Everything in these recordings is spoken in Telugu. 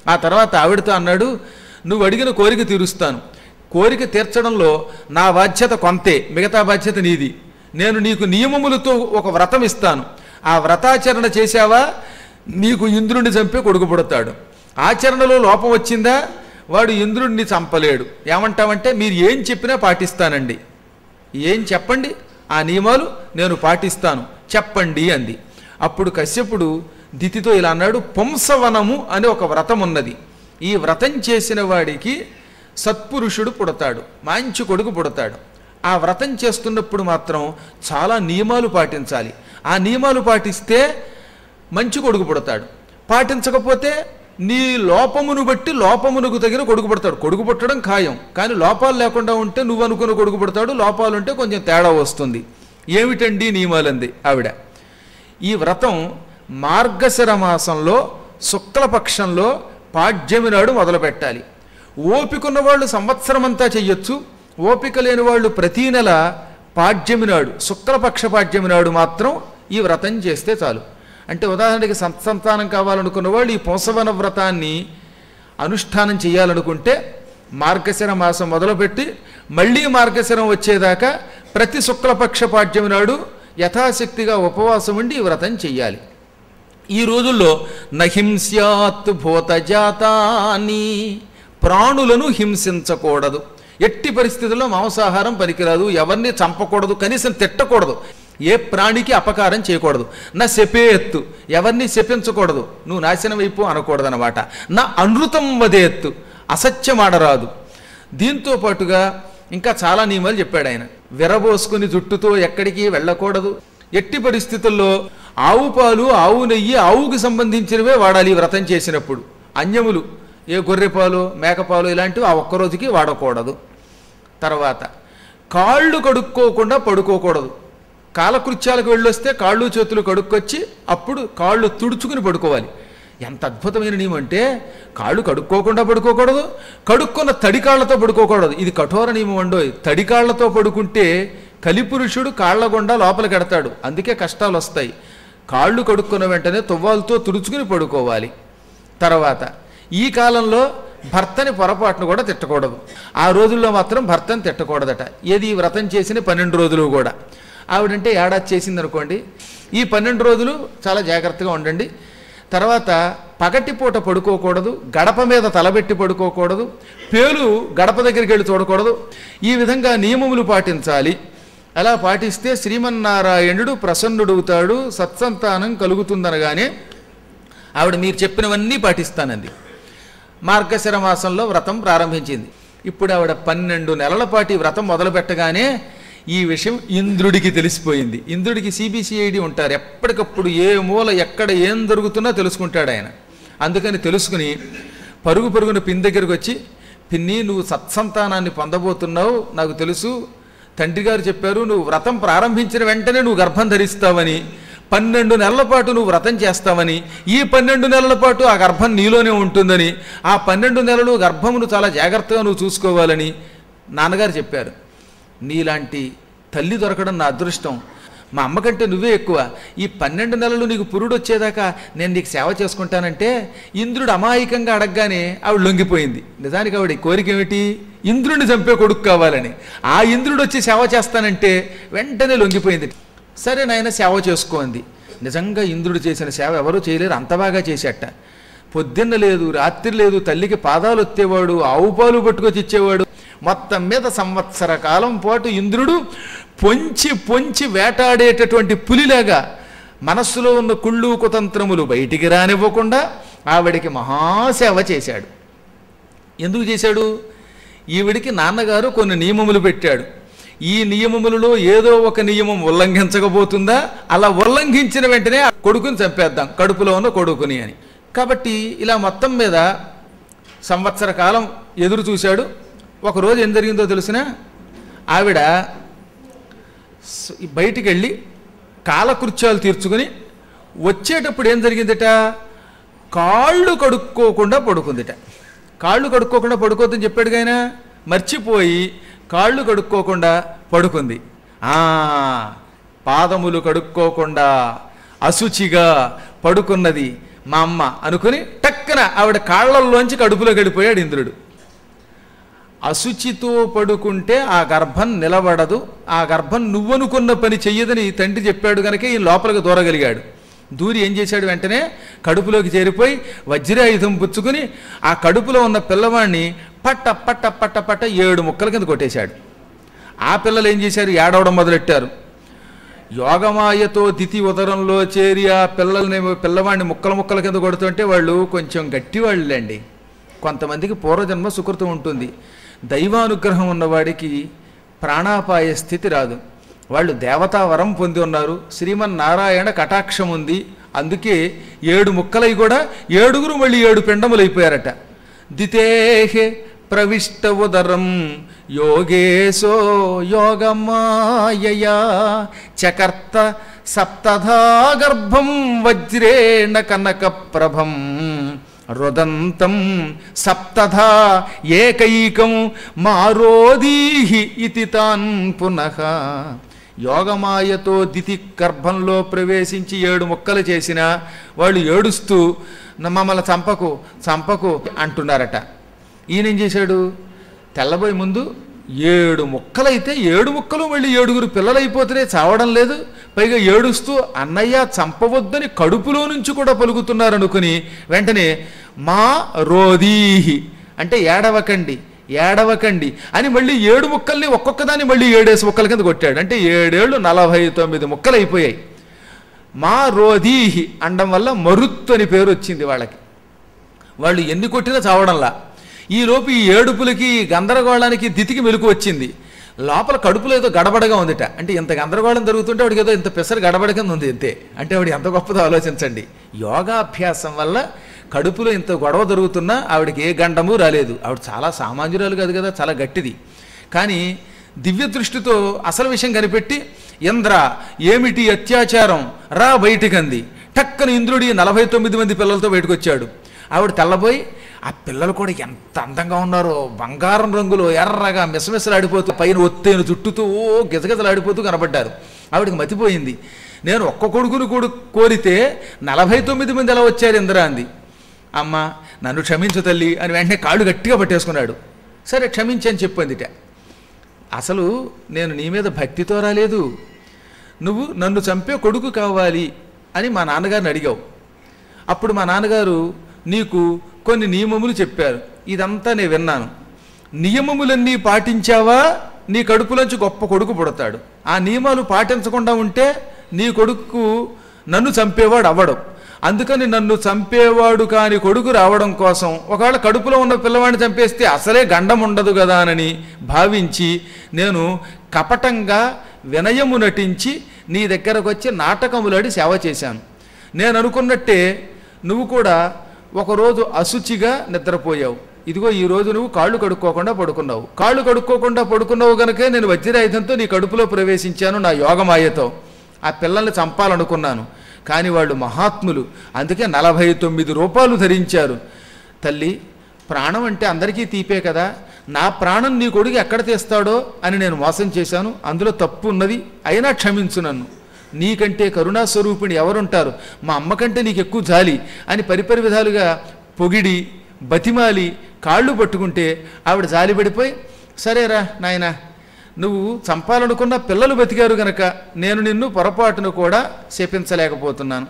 ఆ తర్వాత ఆవిడతో అన్నాడు నువ్వు అడిగిన కోరిక తీరుస్తాను కోరిక తీర్చడంలో నా బాధ్యత కొంతే మిగతా బాధ్యత నీది నేను నీకు నియమములతో ఒక వ్రతం ఇస్తాను ఆ వ్రతాచరణ చేశావా నీకు ఇంద్రుడిని చంపే కొడుకు పుడతాడు ఆచరణలో లోపం వచ్చిందా వాడు ఇంద్రుడిని చంపలేడు ఏమంటావంటే మీరు ఏం చెప్పినా పాటిస్తానండి ఏం చెప్పండి ఆ నియమాలు నేను పాటిస్తాను చెప్పండి అంది అప్పుడు కశ్యపుడు దితితో ఇలా అన్నాడు పుంసవనము అని ఒక వ్రతం ఉన్నది ఈ వ్రతం చేసిన వాడికి సత్పురుషుడు పుడతాడు మంచి కొడుకు పుడతాడు ఆ వ్రతం చేస్తున్నప్పుడు మాత్రం చాలా నియమాలు పాటించాలి ఆ నియమాలు పాటిస్తే మంచి కొడుకు పుడతాడు పాటించకపోతే నీ లోపమును బట్టి లోపమునకు తగిన కొడుకు పుడతాడు కొడుకు పుట్టడం ఖాయం కానీ లోపాలు లేకుండా ఉంటే నువ్వు అనుకున్న కొడుకు పుడతాడు లోపాలు ఉంటే కొంచెం తేడా వస్తుంది ఏమిటండి నియమాలంది ఆవిడ ఈ వ్రతం మార్గశిర మాసంలో శుక్లపక్షంలో పాడ్యమి నాడు మొదలు పెట్టాలి ఓపికన్న వాళ్ళు సంవత్సరం అంతా చెయ్యొచ్చు ఓపిక లేని వాళ్ళు ప్రతీ నెల పాడ్యమి నాడు శుక్లపక్ష పాడ్యమి నాడు మాత్రం ఈ వ్రతం చేస్తే చాలు అంటే ఉదాహరణకి సత్సంతానం కావాలనుకున్న వాళ్ళు ఈ పొంసవన వ్రతాన్ని అనుష్ఠానం చేయాలనుకుంటే మార్గశిర మాసం మొదలుపెట్టి మళ్ళీ మార్గశిరం వచ్చేదాకా ప్రతి శుక్లపక్ష పాడ్యమి నాడు యథాశక్తిగా ఉపవాసం ఉండి ఈ వ్రతం చెయ్యాలి ఈ రోజుల్లో నహింస్యాత్ భూతజాతాని ప్రాణులను హింసించకూడదు ఎట్టి పరిస్థితుల్లో మాంసాహారం పనికిరాదు ఎవరిని చంపకూడదు కనీసం తిట్టకూడదు ఏ ప్రాణికి అపకారం చేయకూడదు నా శపేత్తు ఎవరిని శపించకూడదు నువ్వు నాశనం అయిపో అనకూడదు అనమాట నా అనృతం వదేత్తు అసత్యం ఆడరాదు దీంతో పాటుగా ఇంకా చాలా నియమాలు చెప్పాడు ఆయన విరబోసుకుని జుట్టుతో ఎక్కడికి వెళ్ళకూడదు ఎట్టి పరిస్థితుల్లో ఆవు పాలు ఆవు నెయ్యి ఆవుకి సంబంధించినవే వాడాలి ఈ వ్రతం చేసినప్పుడు అన్యములు ఏ గొర్రెపాలు మేకపాలు ఇలాంటివి ఆ ఒక్క రోజుకి వాడకూడదు తర్వాత కాళ్ళు కడుక్కోకుండా పడుకోకూడదు కాలకృత్యాలకు వెళ్ళొస్తే కాళ్ళు చేతులు కడుక్కొచ్చి అప్పుడు కాళ్ళు తుడుచుకుని పడుకోవాలి ఎంత అద్భుతమైన నియమం అంటే కాళ్ళు కడుక్కోకుండా పడుకోకూడదు కడుక్కున్న తడి కాళ్ళతో పడుకోకూడదు ఇది కఠోర నియమం అండోయ్ తడి కాళ్ళతో పడుకుంటే కలిపురుషుడు కాళ్ళ గుండా లోపలికి ఎడతాడు అందుకే కష్టాలు వస్తాయి కాళ్ళు కడుక్కున్న వెంటనే తువ్వాలతో తుడుచుకుని పడుకోవాలి తర్వాత ఈ కాలంలో భర్తని పొరపాటును కూడా తిట్టకూడదు ఆ రోజుల్లో మాత్రం భర్తని తిట్టకూడదట ఏది ఈ వ్రతం చేసిన పన్నెండు రోజులు కూడా ఆవిడంటే ఏడాది చేసింది అనుకోండి ఈ పన్నెండు రోజులు చాలా జాగ్రత్తగా ఉండండి తర్వాత పగటిపూట పడుకోకూడదు గడప మీద తలబెట్టి పడుకోకూడదు పేలు గడప దగ్గరికి వెళ్ళి చూడకూడదు ఈ విధంగా నియమములు పాటించాలి అలా పాటిస్తే శ్రీమన్నారాయణుడు ప్రసన్నుడవుతాడు సత్సంతానం కలుగుతుందనగానే ఆవిడ మీరు చెప్పినవన్నీ పాటిస్తానంది మార్గశిర మాసంలో వ్రతం ప్రారంభించింది ఇప్పుడు ఆవిడ పన్నెండు నెలల పాటు ఈ వ్రతం మొదలు పెట్టగానే ఈ విషయం ఇంద్రుడికి తెలిసిపోయింది ఇంద్రుడికి సిబిసిఐడి ఉంటారు ఎప్పటికప్పుడు ఏ మూల ఎక్కడ ఏం జరుగుతున్నా తెలుసుకుంటాడు ఆయన అందుకని తెలుసుకుని పరుగు పరుగున పిన్ దగ్గరకు వచ్చి పిన్ని నువ్వు సత్సంతానాన్ని పొందబోతున్నావు నాకు తెలుసు తండ్రి గారు చెప్పారు నువ్వు వ్రతం ప్రారంభించిన వెంటనే నువ్వు గర్భం ధరిస్తావని పన్నెండు నెలల పాటు నువ్వు వ్రతం చేస్తావని ఈ పన్నెండు నెలల పాటు ఆ గర్భం నీలోనే ఉంటుందని ఆ పన్నెండు నెలలు గర్భమును చాలా జాగ్రత్తగా నువ్వు చూసుకోవాలని నాన్నగారు చెప్పారు నీలాంటి తల్లి దొరకడం నా అదృష్టం మా అమ్మకంటే నువ్వే ఎక్కువ ఈ పన్నెండు నెలలు నీకు పురుడు వచ్చేదాకా నేను నీకు సేవ చేసుకుంటానంటే ఇంద్రుడు అమాయకంగా అడగగానే ఆవిడ లొంగిపోయింది నిజానికి ఆవిడ కోరిక ఏమిటి ఇంద్రుడిని చంపే కొడుకు కావాలని ఆ ఇంద్రుడు వచ్చి సేవ చేస్తానంటే వెంటనే లొంగిపోయింది సరే నాయన సేవ చేసుకో అంది నిజంగా ఇంద్రుడు చేసిన సేవ ఎవరూ చేయలేరు అంత బాగా చేసేట పొద్దున్న లేదు రాత్రి లేదు తల్లికి పాదాలు వచ్చేవాడు ఆవు పాలు పట్టుకొచ్చి ఇచ్చేవాడు మొత్తం మీద సంవత్సర కాలం పాటు ఇంద్రుడు పొంచి పొంచి వేటాడేటటువంటి పులిలాగా మనస్సులో ఉన్న కుళ్ళు కుతంత్రములు బయటికి రానివ్వకుండా ఆవిడికి మహాసేవ చేశాడు ఎందుకు చేశాడు ఈవిడికి నాన్నగారు కొన్ని నియమములు పెట్టాడు ఈ నియమములలో ఏదో ఒక నియమం ఉల్లంఘించకపోతుందా అలా ఉల్లంఘించిన వెంటనే ఆ కొడుకుని చంపేద్దాం కడుపులో ఉన్న కొడుకుని అని కాబట్టి ఇలా మొత్తం మీద సంవత్సర కాలం ఎదురు చూశాడు ఒకరోజు ఏం జరిగిందో తెలిసిన ఆవిడ స- బయటికి వెళ్ళి కాలకృత్యాలు తీర్చుకుని వచ్చేటప్పుడు ఏం జరిగిందట కాళ్ళు కడుక్కోకుండా పడుకుందిట కాళ్ళు కడుక్కోకుండా పడుకోవద్దని చెప్పాడు ఆయన మర్చిపోయి కాళ్ళు కడుక్కోకుండా పడుకుంది ఆ పాదములు కడుక్కోకుండా అశుచిగా పడుకున్నది మా అమ్మ అనుకుని టక్కన టక్కన ఆవిడ కాళ్ళల్లోంచి కడుపులోకి వెళ్ళిపోయాడు ఇంద్రుడు అశుచితో పడుకుంటే ఆ గర్భం నిలబడదు ఆ గర్భం నువ్వనుకున్న పని చెయ్యదని తండ్రి చెప్పాడు కనుక ఈ లోపలికి దూరగలిగాడు దూరి ఏం చేశాడు వెంటనే కడుపులోకి చేరిపోయి వజ్రాయుధం పుచ్చుకుని ఆ కడుపులో ఉన్న పిల్లవాడిని పట్ట పట్ట పట్ట పట్ట ఏడు ముక్కల కింద కొట్టేశాడు ఆ పిల్లలు ఏం చేశారు ఏడవడం మొదలెట్టారు యోగమాయతో దితి ఉదరంలో చేరి ఆ పిల్లల్ని పిల్లవాడిని ముక్కల ముక్కల కింద కొడుతుంటే వాళ్ళు కొంచెం గట్టివాళ్ళండి కొంతమందికి పూర్వజన్మ సుకృతం ఉంటుంది దైవానుగ్రహం ఉన్నవాడికి ప్రాణాపాయ స్థితి రాదు వాళ్ళు దేవతా వరం పొంది ఉన్నారు శ్రీమన్నారాయణ కటాక్షం ఉంది అందుకే ఏడు ముక్కలై కూడా ఏడుగురు మళ్ళీ ఏడు పిండములైపోయారట దితేహే ప్రవిష్ట ఉదరం యోగేశో యోగమాయయా చకర్త సప్తధా గర్భం వజ్రేణ కనక ప్రభం రుదంతం సప్తధా ఏకైకం మారోదీహి ఇతి తాన్ పునః యోగమాయతో దితి గర్భంలో ప్రవేశించి ఏడు ముక్కలు చేసిన వాళ్ళు ఏడుస్తూ మమ్మల్ని చంపకు చంపకు అంటున్నారట ఈయన ఏం చేశాడు తెల్లబోయి ముందు ఏడు ముక్కలైతే ఏడు ముక్కలు మళ్ళీ ఏడుగురు పిల్లలైపోతేనే చావడం లేదు పైగా ఏడుస్తూ అన్నయ్య చంపవద్దని కడుపులో నుంచి కూడా పలుకుతున్నారు అనుకుని వెంటనే మా రోదీహి అంటే ఏడవకండి ఏడవకండి అని మళ్ళీ ఏడు ముక్కల్ని ఒక్కొక్కదాన్ని మళ్ళీ ఏడేసి ముక్కల కింద కొట్టాడు అంటే ఏడేళ్ళు నలభై తొమ్మిది ముక్కలు అయిపోయాయి మా రోదీహి అండం వల్ల మరుత్తు అని పేరు వచ్చింది వాళ్ళకి వాళ్ళు ఎన్ని కొట్టినా చావడంలా ఈలోపు ఈ ఏడుపులకి ఈ గందరగోళానికి దితికి మెలకు వచ్చింది లోపల కడుపులో ఏదో గడబడగా ఉందిట అంటే ఇంత గందరగోళం జరుగుతుంటే వాడికి ఏదో ఇంత పెసరు గడబడగా ఉంది అంతే అంటే వాడు ఎంత గొప్పదో ఆలోచించండి యోగాభ్యాసం వల్ల కడుపులో ఇంత గొడవ జరుగుతున్నా ఆవిడకి ఏ గండము రాలేదు ఆవిడ చాలా సామాన్యురాలు కాదు కదా చాలా గట్టిది కానీ దివ్య దృష్టితో అసలు విషయం కనిపెట్టి ఇంద్ర ఏమిటి అత్యాచారం రా బయటికంది టక్కన ఇంద్రుడి నలభై తొమ్మిది మంది పిల్లలతో బయటకు వచ్చాడు ఆవిడ తెల్లబోయి ఆ పిల్లలు కూడా ఎంత అందంగా ఉన్నారో బంగారం రంగులో ఎర్రగా మిసమిసలాడిపోతూ పైన ఒత్తైన చుట్టుతూ ఓ గిజగిజలాడిపోతూ కనబడ్డారు ఆవిడకి మతిపోయింది నేను ఒక్క కొడుకును కొడు కోరితే నలభై తొమ్మిది మంది ఎలా వచ్చారు ఇంద్ర అంది అమ్మ నన్ను క్షమించు తల్లి అని వెంటనే కాళ్ళు గట్టిగా పట్టేసుకున్నాడు సరే క్షమించని చెప్పిందిట అసలు నేను నీ మీద భక్తితో రాలేదు నువ్వు నన్ను చంపే కొడుకు కావాలి అని మా నాన్నగారిని అడిగావు అప్పుడు మా నాన్నగారు నీకు కొన్ని నియమములు చెప్పారు ఇదంతా నేను విన్నాను నియమములన్నీ పాటించావా నీ కడుపులోంచి గొప్ప కొడుకు పుడతాడు ఆ నియమాలు పాటించకుండా ఉంటే నీ కొడుకు నన్ను చంపేవాడు అవ్వడం అందుకని నన్ను చంపేవాడు కాని కొడుకు రావడం కోసం ఒకవేళ కడుపులో ఉన్న పిల్లవాడిని చంపేస్తే అసలే గండం ఉండదు కదా అని భావించి నేను కపటంగా వినయము నటించి నీ దగ్గరకు వచ్చి నాటకములాడి సేవ చేశాను నేను అనుకున్నట్టే నువ్వు కూడా ఒకరోజు అశుచిగా నిద్రపోయావు ఇదిగో ఈ రోజు నువ్వు కాళ్ళు కడుక్కోకుండా పడుకున్నావు కాళ్ళు కడుక్కోకుండా పడుకున్నావు గనుకే నేను వజ్రాయుధంతో నీ కడుపులో ప్రవేశించాను నా యోగమాయతో ఆ పిల్లల్ని చంపాలనుకున్నాను కానీ వాళ్ళు మహాత్ములు అందుకే నలభై తొమ్మిది రూపాయలు ధరించారు తల్లి ప్రాణం అంటే అందరికీ తీపే కదా నా ప్రాణం నీ కొడుకు ఎక్కడ తీస్తాడో అని నేను మోసం చేశాను అందులో తప్పు ఉన్నది అయినా క్షమించు నన్ను నీకంటే కరుణాస్వరూపిణి ఎవరుంటారు మా అమ్మకంటే నీకు ఎక్కువ జాలి అని పరిపరి విధాలుగా పొగిడి బతిమాలి కాళ్ళు పట్టుకుంటే ఆవిడ జాలి పడిపోయి సరేరా నాయనా నువ్వు చంపాలనుకున్న పిల్లలు బతికారు గనక నేను నిన్ను పొరపాటును కూడా శపించలేకపోతున్నాను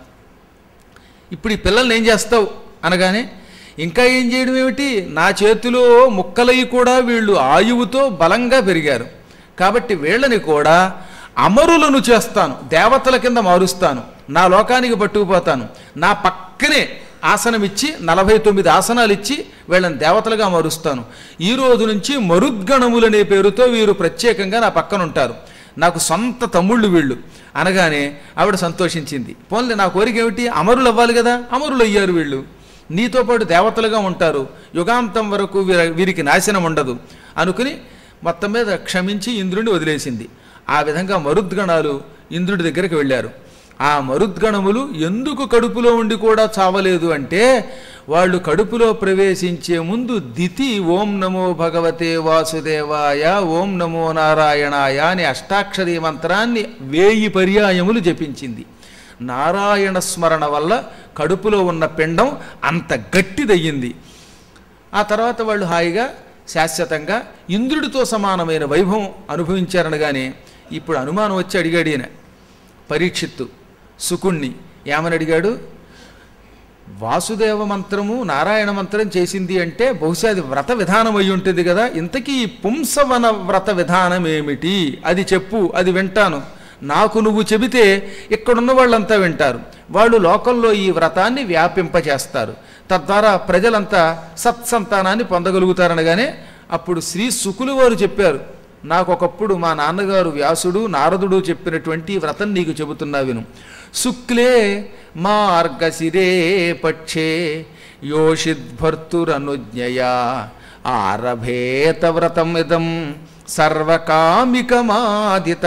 ఇప్పుడు ఈ పిల్లల్ని ఏం చేస్తావు అనగానే ఇంకా ఏం చేయడం ఏమిటి నా చేతిలో ముక్కలై కూడా వీళ్ళు ఆయువుతో బలంగా పెరిగారు కాబట్టి వీళ్ళని కూడా అమరులను చేస్తాను దేవతల కింద మారుస్తాను నా లోకానికి పట్టుకుపోతాను నా పక్కనే ఆసనం ఇచ్చి నలభై తొమ్మిది ఆసనాలు ఇచ్చి వీళ్ళని దేవతలుగా మారుస్తాను ఈ రోజు నుంచి మరుద్గణములనే పేరుతో వీరు ప్రత్యేకంగా నా పక్కన ఉంటారు నాకు సొంత తమ్ముళ్ళు వీళ్ళు అనగానే ఆవిడ సంతోషించింది పోన్లే నా కోరిక ఏమిటి అమరులు అవ్వాలి కదా అమరులు అయ్యారు వీళ్ళు నీతో పాటు దేవతలుగా ఉంటారు యుగాంతం వరకు వీర వీరికి నాశనం ఉండదు అనుకుని మొత్తం మీద క్షమించి ఇంద్రుడిని వదిలేసింది ఆ విధంగా మరుద్గణాలు ఇంద్రుడి దగ్గరికి వెళ్ళారు ఆ మరుద్గణములు ఎందుకు కడుపులో ఉండి కూడా చావలేదు అంటే వాళ్ళు కడుపులో ప్రవేశించే ముందు దితి ఓం నమో భగవతే వాసుదేవాయ ఓం నమో నారాయణాయ అనే అష్టాక్షరీ మంత్రాన్ని వేయి పర్యాయములు జపించింది నారాయణ స్మరణ వల్ల కడుపులో ఉన్న పిండం అంత గట్టిదయ్యింది ఆ తర్వాత వాళ్ళు హాయిగా శాశ్వతంగా ఇంద్రుడితో సమానమైన వైభవం అనుభవించారనగానే ఇప్పుడు అనుమానం వచ్చి అడిగాడు ఈయన పరీక్షిత్తు సుకుణ్ణి ఏమని అడిగాడు వాసుదేవ మంత్రము నారాయణ మంత్రం చేసింది అంటే బహుశా అది వ్రత విధానం అయి ఉంటుంది కదా ఇంతకీ ఈ పుంసవన వ్రత విధానం ఏమిటి అది చెప్పు అది వింటాను నాకు నువ్వు చెబితే ఇక్కడున్న వాళ్ళంతా వింటారు వాళ్ళు లోకంలో ఈ వ్రతాన్ని వ్యాపింపచేస్తారు తద్వారా ప్రజలంతా సత్సంతానాన్ని పొందగలుగుతారనగానే అప్పుడు శ్రీ శుకులు వారు చెప్పారు నాకు ఒకప్పుడు మా నాన్నగారు వ్యాసుడు నారదుడు చెప్పినటువంటి ఈ వ్రతం నీకు చెబుతున్నా విను శుక్లే మార్గశిరే పక్షే యోషిద్భర్తురనుజ్ఞయా ఆరభేత వ్రతం ఇదం సర్వకామికమాదిత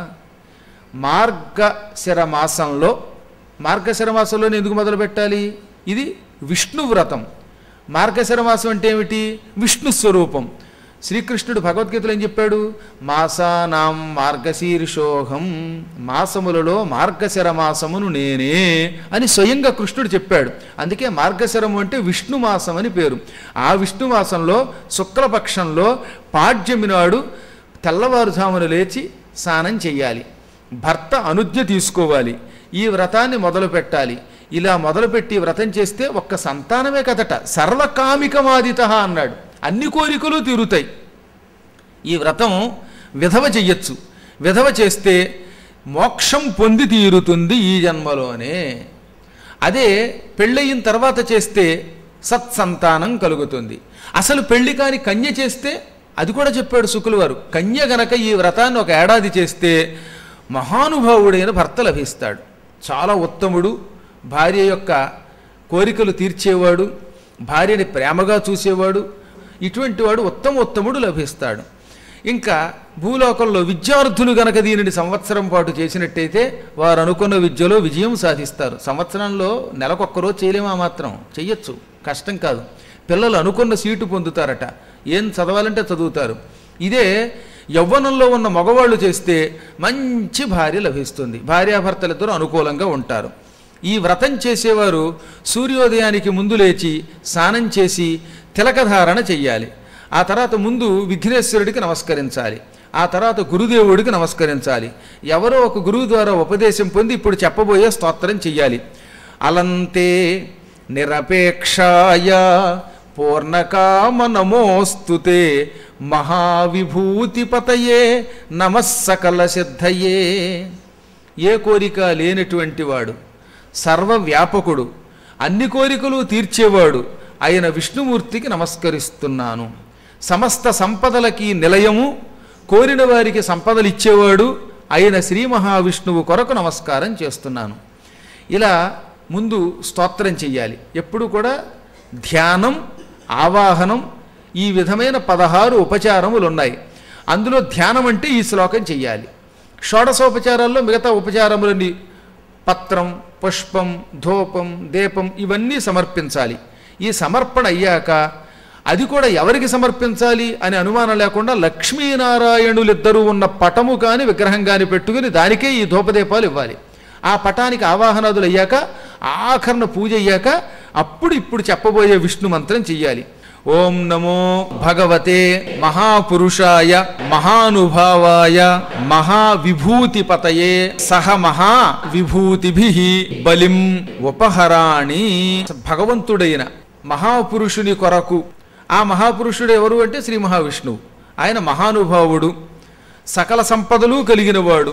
మార్గశిర మాసంలో మార్గశిర మాసంలో ఎందుకు మొదలు పెట్టాలి ఇది విష్ణు వ్రతం మార్గశిర మాసం అంటే ఏమిటి విష్ణు స్వరూపం శ్రీకృష్ణుడు భగవద్గీతలో ఏం చెప్పాడు మాసానాం మార్గశీర్షోహం మాసములలో మార్గశిర మాసమును నేనే అని స్వయంగా కృష్ణుడు చెప్పాడు అందుకే మార్గశిరము అంటే విష్ణు మాసం అని పేరు ఆ విష్ణు మాసంలో శుక్లపక్షంలో పాడ్యమి నాడు తెల్లవారుజామున లేచి స్నానం చెయ్యాలి భర్త అనుజ్ఞ తీసుకోవాలి ఈ వ్రతాన్ని మొదలు పెట్టాలి ఇలా మొదలుపెట్టి వ్రతం చేస్తే ఒక్క సంతానమే కదట సర్వకామికమాదిత అన్నాడు అన్ని కోరికలు తీరుతాయి ఈ వ్రతం విధవ చెయ్యొచ్చు విధవ చేస్తే మోక్షం పొంది తీరుతుంది ఈ జన్మలోనే అదే పెళ్ళయిన తర్వాత చేస్తే సత్సంతానం కలుగుతుంది అసలు పెళ్లి కాని కన్య చేస్తే అది కూడా చెప్పాడు శుకులు వారు కన్య గనక ఈ వ్రతాన్ని ఒక ఏడాది చేస్తే మహానుభావుడైన భర్త లభిస్తాడు చాలా ఉత్తముడు భార్య యొక్క కోరికలు తీర్చేవాడు భార్యని ప్రేమగా చూసేవాడు ఇటువంటి వాడు ఉత్తమ ఉత్తముడు లభిస్తాడు ఇంకా భూలోకంలో విద్యార్థులు గనక దీనిని సంవత్సరం పాటు చేసినట్టయితే వారు అనుకున్న విద్యలో విజయం సాధిస్తారు సంవత్సరంలో నెలకొక్కరోజు చేయలేమా మాత్రం చెయ్యొచ్చు కష్టం కాదు పిల్లలు అనుకున్న సీటు పొందుతారట ఏం చదవాలంటే చదువుతారు ఇదే యవ్వనంలో ఉన్న మగవాళ్ళు చేస్తే మంచి భార్య లభిస్తుంది భార్యాభర్తలిద్దరూ అనుకూలంగా ఉంటారు ఈ వ్రతం చేసేవారు సూర్యోదయానికి ముందు లేచి స్నానం చేసి తిలకధారణ చెయ్యాలి ఆ తర్వాత ముందు విఘ్నేశ్వరుడికి నమస్కరించాలి ఆ తర్వాత గురుదేవుడికి నమస్కరించాలి ఎవరో ఒక గురువు ద్వారా ఉపదేశం పొంది ఇప్పుడు చెప్పబోయే స్తోత్రం చెయ్యాలి అలంతే నిరపేక్షాయ పూర్ణకామ నమోస్తుతే మహావిభూతిపతయే నమస్సకల సిద్ధయే ఏ కోరిక లేనటువంటి వాడు సర్వవ్యాపకుడు అన్ని కోరికలు తీర్చేవాడు అయిన విష్ణుమూర్తికి నమస్కరిస్తున్నాను సమస్త సంపదలకి నిలయము కోరిన వారికి సంపదలు ఇచ్చేవాడు అయిన శ్రీ మహావిష్ణువు కొరకు నమస్కారం చేస్తున్నాను ఇలా ముందు స్తోత్రం చెయ్యాలి ఎప్పుడు కూడా ధ్యానం ఆవాహనం ఈ విధమైన పదహారు ఉపచారములు ఉన్నాయి అందులో ధ్యానం అంటే ఈ శ్లోకం చెయ్యాలి షోడశోపచారాల్లో మిగతా ఉపచారములన్నీ పత్రం పుష్పం ధూపం దీపం ఇవన్నీ సమర్పించాలి ఈ సమర్పణ అయ్యాక అది కూడా ఎవరికి సమర్పించాలి అని అనుమానం లేకుండా లక్ష్మీనారాయణులిద్దరూ ఉన్న పటము కాని విగ్రహం కాని పెట్టుకుని దానికే ఈ ధూపదీపాలు ఇవ్వాలి ఆ పటానికి ఆవాహనాదులు అయ్యాక ఆఖరణ పూజ అయ్యాక అప్పుడు ఇప్పుడు చెప్పబోయే విష్ణు మంత్రం చెయ్యాలి ఓం నమో భగవతే మహాపురుషాయ మహానుభావాయ మహావిభూతిపతయే సహ మహా విభూతిభి బలిం ఉపహరాణి భగవంతుడైన మహాపురుషుని కొరకు ఆ మహాపురుషుడు ఎవరు అంటే శ్రీ మహావిష్ణువు ఆయన మహానుభావుడు సకల సంపదలు కలిగినవాడు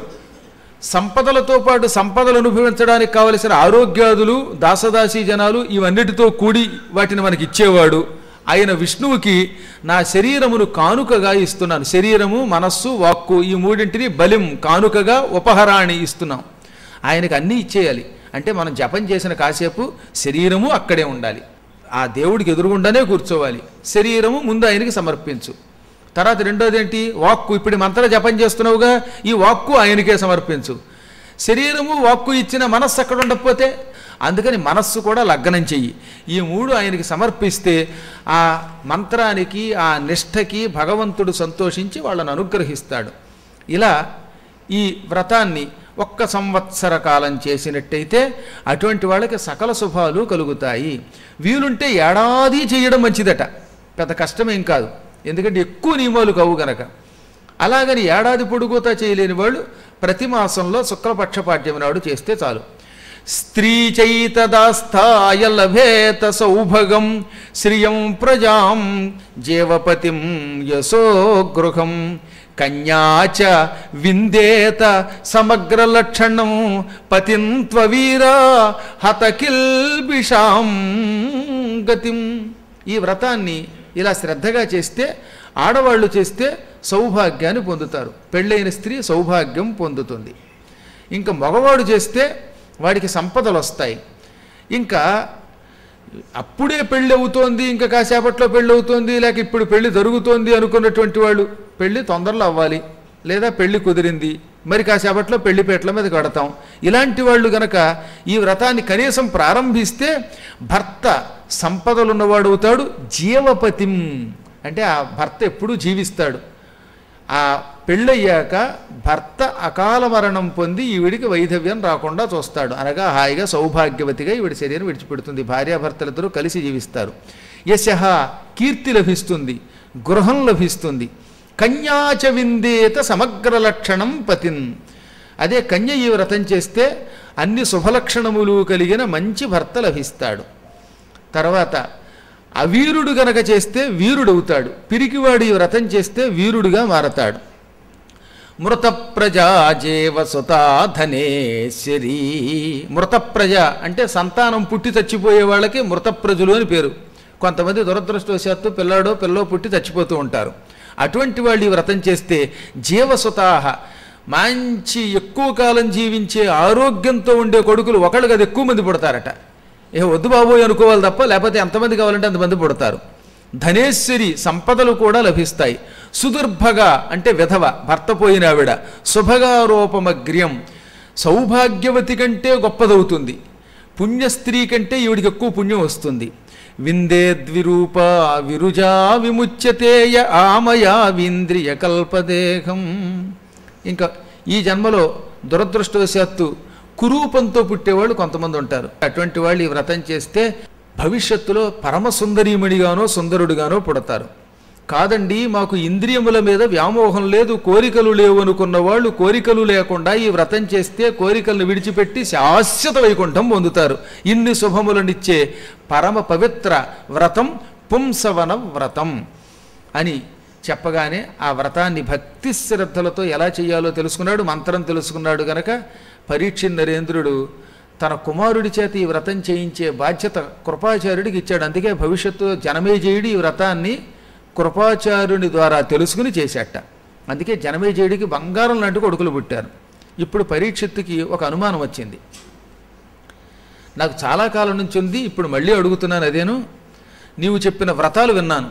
సంపదలతో పాటు సంపదలు అనుభవించడానికి కావలసిన ఆరోగ్యాదులు దాసదాసీ జనాలు ఇవన్నిటితో కూడి వాటిని మనకి ఇచ్చేవాడు ఆయన విష్ణువుకి నా శరీరమును కానుకగా ఇస్తున్నాను శరీరము మనస్సు వాక్కు ఈ మూడింటిని బలిం కానుకగా ఉపహరాణి ఇస్తున్నాం ఆయనకి అన్నీ ఇచ్చేయాలి అంటే మనం జపం చేసిన కాసేపు శరీరము అక్కడే ఉండాలి ఆ దేవుడికి ఎదురుగుండానే కూర్చోవాలి శరీరము ముందు ఆయనకి సమర్పించు తర్వాత రెండోది ఏంటి వాక్కు ఇప్పుడు ఈ మంత్ర జపం చేస్తున్నావుగా ఈ వాక్కు ఆయనకే సమర్పించు శరీరము వాక్కు ఇచ్చిన మనస్సు అక్కడ ఉండకపోతే అందుకని మనస్సు కూడా లగ్నం చెయ్యి ఈ మూడు ఆయనకి సమర్పిస్తే ఆ మంత్రానికి ఆ నిష్ఠకి భగవంతుడు సంతోషించి వాళ్ళని అనుగ్రహిస్తాడు ఇలా ఈ వ్రతాన్ని ఒక్క సంవత్సర కాలం చేసినట్టయితే అటువంటి వాళ్ళకి సకల శుభాలు కలుగుతాయి వీలుంటే ఏడాది చేయడం మంచిదట పెద్ద కష్టమేం కాదు ఎందుకంటే ఎక్కువ నియమాలు కావు గనక అలాగని ఏడాది పొడుగుతా చేయలేని వాళ్ళు ప్రతి మాసంలో శుక్లపక్ష పాడ్యం నాడు చేస్తే చాలు స్త్రీ చైతదాస్థాయ లభేత సౌభగం శ్రియం ప్రజాం జీవపతిం యశోగృహం కన్యాచ విందేత సమగ్రలక్షణం పతింత్వవీరా హతకిల్బిషాం గతిం ఈ వ్రతాన్ని ఇలా శ్రద్ధగా చేస్తే ఆడవాళ్ళు చేస్తే సౌభాగ్యాన్ని పొందుతారు పెళ్ళైన స్త్రీ సౌభాగ్యం పొందుతుంది ఇంకా మగవాడు చేస్తే వాడికి సంపదలు వస్తాయి ఇంకా అప్పుడే పెళ్ళి అవుతోంది ఇంకా కాసేపట్లో పెళ్ళి అవుతోంది లేక ఇప్పుడు పెళ్లి జరుగుతోంది అనుకున్నటువంటి వాళ్ళు పెళ్లి తొందరలో అవ్వాలి లేదా పెళ్లి కుదిరింది మరి కాసేపట్లో పెళ్లిపేటల మీద కడతాం ఇలాంటి వాళ్ళు గనక ఈ వ్రతాన్ని కనీసం ప్రారంభిస్తే భర్త సంపదలున్నవాడు అవుతాడు జీవపతిం అంటే ఆ భర్త ఎప్పుడూ జీవిస్తాడు ఆ పెళ్ళయ్యాక భర్త అకాల మరణం పొంది ఈవిడికి వైధవ్యం రాకుండా చూస్తాడు అనగా హాయిగా సౌభాగ్యవతిగా ఈవిడి శరీరం విడిచిపెడుతుంది భార్యాభర్తలిద్దరూ కలిసి జీవిస్తారు యశ కీర్తి లభిస్తుంది గృహం లభిస్తుంది కన్యాచ విందేత సమగ్ర లక్షణం పతిన్ అదే కన్య ఈ వ్రతం చేస్తే అన్ని శుభలక్షణములు కలిగిన మంచి భర్త లభిస్తాడు తర్వాత అవీరుడు గనక చేస్తే వీరుడవుతాడు పిరికివాడు ఈ వ్రతం చేస్తే వీరుడుగా మారతాడు మృత ప్రజా జీవ సుతాధనేశ్వరి మృత ప్రజ అంటే సంతానం పుట్టి చచ్చిపోయే వాళ్ళకి మృత ప్రజలు అని పేరు కొంతమంది దురదృష్టవశాత్తు పిల్లాడో పిల్లో పుట్టి చచ్చిపోతూ ఉంటారు అటువంటి వాళ్ళు ఈ వ్రతం చేస్తే జీవసుతాహ మంచి ఎక్కువ కాలం జీవించే ఆరోగ్యంతో ఉండే కొడుకులు ఒకళ్ళు కదా ఎక్కువ మంది పుడతారట ఏ వద్దు బాబోయ్ అనుకోవాలి తప్ప లేకపోతే ఎంతమంది కావాలంటే అంతమంది పుడతారు ధనేశ్వరి సంపదలు కూడా లభిస్తాయి సుదుర్భగా అంటే విధవ భర్త పోయిన ఆవిడ శుభగారోపమగ్ర్యం సౌభాగ్యవతి కంటే గొప్పదవుతుంది పుణ్యస్త్రీ కంటే ఈవిడికి ఎక్కువ పుణ్యం వస్తుంది విందేద్విరూప విరుజా విముచ్యతేయ ఆమయా వీంద్రియ కల్పదేహం ఇంకా ఈ జన్మలో దురదృష్టవశాత్తు కురూపంతో పుట్టేవాళ్ళు కొంతమంది ఉంటారు అటువంటి వాళ్ళు ఈ వ్రతం చేస్తే భవిష్యత్తులో పరమ సుందరీమణిగానో సుందరుడిగానో పుడతారు కాదండి మాకు ఇంద్రియముల మీద వ్యామోహం లేదు కోరికలు లేవు అనుకున్న వాళ్ళు కోరికలు లేకుండా ఈ వ్రతం చేస్తే కోరికలను విడిచిపెట్టి శాశ్వత వైకుంఠం పొందుతారు ఇన్ని శుభములనిచ్చే పరమ పవిత్ర వ్రతం పుంసవన వ్రతం అని చెప్పగానే ఆ వ్రతాన్ని భక్తి శ్రద్ధలతో ఎలా చేయాలో తెలుసుకున్నాడు మంత్రం తెలుసుకున్నాడు గనక పరీక్ష నరేంద్రుడు తన కుమారుడి చేత ఈ వ్రతం చేయించే బాధ్యత కృపాచార్యుడికి ఇచ్చాడు అందుకే భవిష్యత్తు జనమేజయుడు ఈ వ్రతాన్ని కృపాచార్యుని ద్వారా తెలుసుకుని చేశాట అందుకే జనమేజయుడికి బంగారం లాంటి కొడుకులు పుట్టారు ఇప్పుడు పరీక్షత్తుకి ఒక అనుమానం వచ్చింది నాకు చాలా కాలం నుంచి ఉంది ఇప్పుడు మళ్ళీ అడుగుతున్నాను అదేను నీవు చెప్పిన వ్రతాలు విన్నాను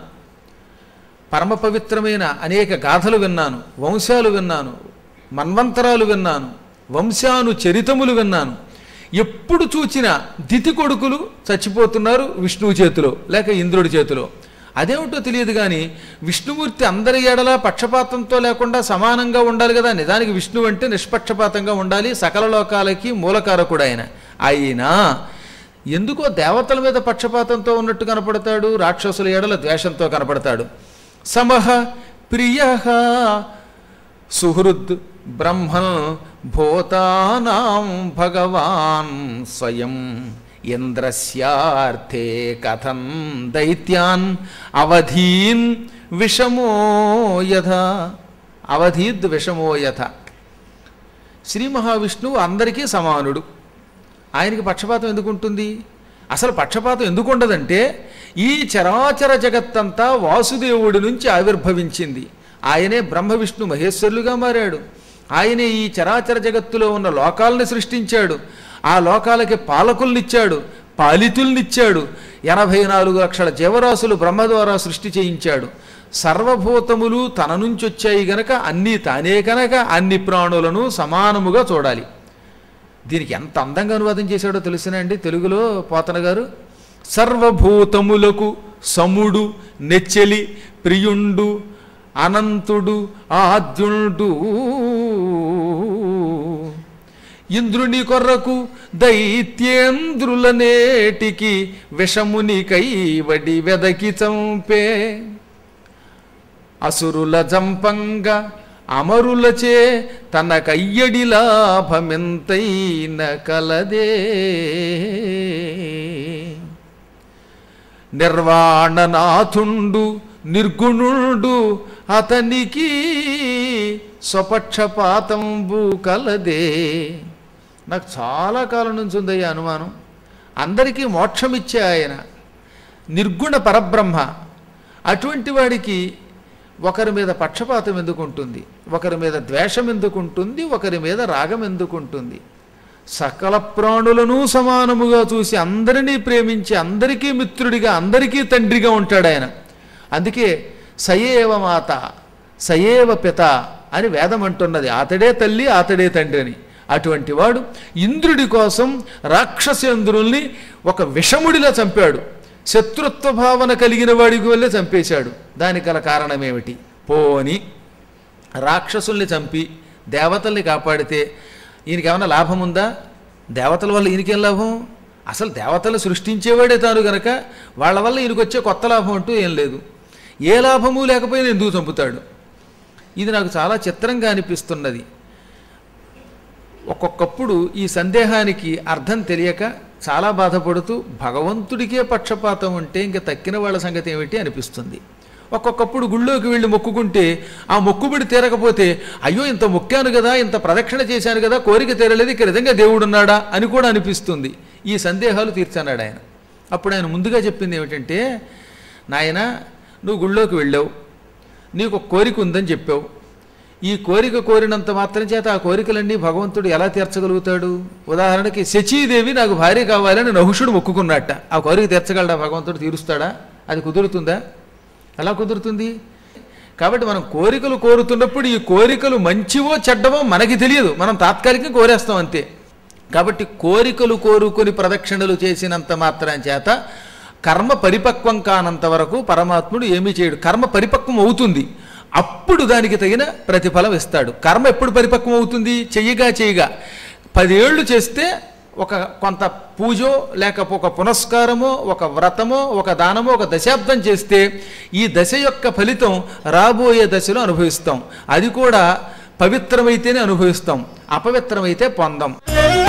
పరమ పవిత్రమైన అనేక గాథలు విన్నాను వంశాలు విన్నాను మన్వంతరాలు విన్నాను వంశాను చరితములు విన్నాను ఎప్పుడు చూచిన దితి కొడుకులు చచ్చిపోతున్నారు విష్ణువు చేతిలో లేక ఇంద్రుడి చేతిలో అదేమిటో తెలియదు కానీ విష్ణుమూర్తి అందరి ఎడల పక్షపాతంతో లేకుండా సమానంగా ఉండాలి కదా నిజానికి విష్ణువు అంటే నిష్పక్షపాతంగా ఉండాలి సకల లోకాలకి మూలకారకుడు ఆయన అయినా ఎందుకో దేవతల మీద పక్షపాతంతో ఉన్నట్టు కనపడతాడు రాక్షసుల ఎడల ద్వేషంతో కనపడతాడు సమహ ప్రియ సుహృద్ బ్రహ్మన్ భూతానాం భగవాన్ స్వయం ఇంద్రస్యార్థే కథం దైత్యాన్ అవధీన్ విషమో యథ అవధీద్ విషమో యథ శ్రీ మహావిష్ణువు అందరికీ సమానుడు ఆయనకి పక్షపాతం ఎందుకు ఉంటుంది అసలు పక్షపాతం ఎందుకు ఉండదంటే ఈ చరాచర జగత్తంతా వాసుదేవుడి నుంచి ఆవిర్భవించింది ఆయనే బ్రహ్మ విష్ణు మహేశ్వరులుగా మారాడు ఆయనే ఈ చరాచర జగత్తులో ఉన్న లోకాలను సృష్టించాడు ఆ లోకాలకి పాలకుల్నిచ్చాడు పాలితుల్నిచ్చాడు ఎనభై నాలుగు లక్షల జీవరాశులు బ్రహ్మ ద్వారా సృష్టి చేయించాడు సర్వభూతములు తన నుంచి వచ్చాయి గనక అన్నీ తానే కనుక అన్ని ప్రాణులను సమానముగా చూడాలి దీనికి ఎంత అందంగా అనువాదం చేశాడో తెలిసిన అండి తెలుగులో పోతన గారు సర్వభూతములకు సముడు నెచ్చెలి ప్రియుండు అనంతుడు ఆద్యుండు ఇంద్రుని కొర్రకు దైత్యేంద్రుల నేటికి విషముని కైవడి వెదకి చంపే అసురుల జంపంగా అమరులచే తన కయ్యడి లాభమెంతైన కలదే నిర్వాణనాథుండు నిర్గుణుడు అతనికి స్వపక్షపాతంబు కలదే నాకు చాలా కాలం నుంచి ఉందయ్యా అనుమానం అందరికీ మోక్షమిచ్చే ఆయన నిర్గుణ పరబ్రహ్మ అటువంటి వాడికి ఒకరి మీద పక్షపాతం ఎందుకు ఉంటుంది ఒకరి మీద ద్వేషం ఎందుకు ఉంటుంది ఒకరి మీద రాగం ఎందుకు ఉంటుంది సకల ప్రాణులను సమానముగా చూసి అందరినీ ప్రేమించి అందరికీ మిత్రుడిగా అందరికీ తండ్రిగా ఉంటాడు ఆయన అందుకే సయేవ మాత సయేవ పిత అని వేదం అంటున్నది అతడే తల్లి అతడే తండ్రి అని అటువంటి వాడు ఇంద్రుడి కోసం రాక్షసేంద్రుల్ని ఒక విషముడిలా చంపాడు శత్రుత్వ భావన కలిగిన వాడికి వల్లే చంపేశాడు దానికి గల కారణమేమిటి పోని రాక్షసుల్ని చంపి దేవతల్ని కాపాడితే ఈయనకి ఏమైనా లాభం ఉందా దేవతల వల్ల ఈయనకేం లాభం అసలు దేవతలు సృష్టించేవాడే తాను గనక వాళ్ళ వల్ల ఈయనకు వచ్చే కొత్త లాభం అంటూ ఏం లేదు ఏ లాభము లేకపోయినా ఎందుకు చంపుతాడు ఇది నాకు చాలా చిత్రంగా అనిపిస్తున్నది ఒక్కొక్కప్పుడు ఈ సందేహానికి అర్థం తెలియక చాలా బాధపడుతూ భగవంతుడికే పక్షపాతం ఉంటే ఇంక తక్కిన వాళ్ళ సంగతి ఏమిటి అనిపిస్తుంది ఒక్కొక్కప్పుడు గుళ్ళోకి వెళ్ళి మొక్కుకుంటే ఆ మొక్కుబడి తీరకపోతే అయ్యో ఇంత మొక్కాను కదా ఇంత ప్రదక్షిణ చేశాను కదా కోరిక తీరలేదు ఇక్కడ నిజంగా దేవుడు ఉన్నాడా అని కూడా అనిపిస్తుంది ఈ సందేహాలు తీర్చన్నాడు ఆయన అప్పుడు ఆయన ముందుగా చెప్పింది ఏమిటంటే నాయన నువ్వు గుళ్ళోకి వెళ్ళావు నీకు ఒక కోరిక ఉందని చెప్పావు ఈ కోరిక కోరినంత మాత్రం చేత ఆ కోరికలన్నీ భగవంతుడు ఎలా తీర్చగలుగుతాడు ఉదాహరణకి శచీదేవి నాకు భార్య కావాలని నహుషుడు మొక్కుకున్నట్ట ఆ కోరిక తీర్చగలడా భగవంతుడు తీరుస్తాడా అది కుదురుతుందా ఎలా కుదురుతుంది కాబట్టి మనం కోరికలు కోరుతున్నప్పుడు ఈ కోరికలు మంచివో చెడ్డవో మనకి తెలియదు మనం తాత్కాలికంగా కోరేస్తాం అంతే కాబట్టి కోరికలు కోరుకొని ప్రదక్షిణలు చేసినంత మాత్రం చేత కర్మ పరిపక్వం కానంత వరకు పరమాత్ముడు ఏమీ చేయడు కర్మ పరిపక్వం అవుతుంది అప్పుడు దానికి తగిన ప్రతిఫలం ఇస్తాడు కర్మ ఎప్పుడు పరిపక్వం అవుతుంది చెయ్యగా చెయ్యగా పదేళ్ళు చేస్తే ఒక కొంత పూజో లేకపోతే ఒక పునస్కారమో ఒక వ్రతమో ఒక దానమో ఒక దశాబ్దం చేస్తే ఈ దశ యొక్క ఫలితం రాబోయే దశలో అనుభవిస్తాం అది కూడా పవిత్రమైతేనే అనుభవిస్తాం అపవిత్రమైతే పొందం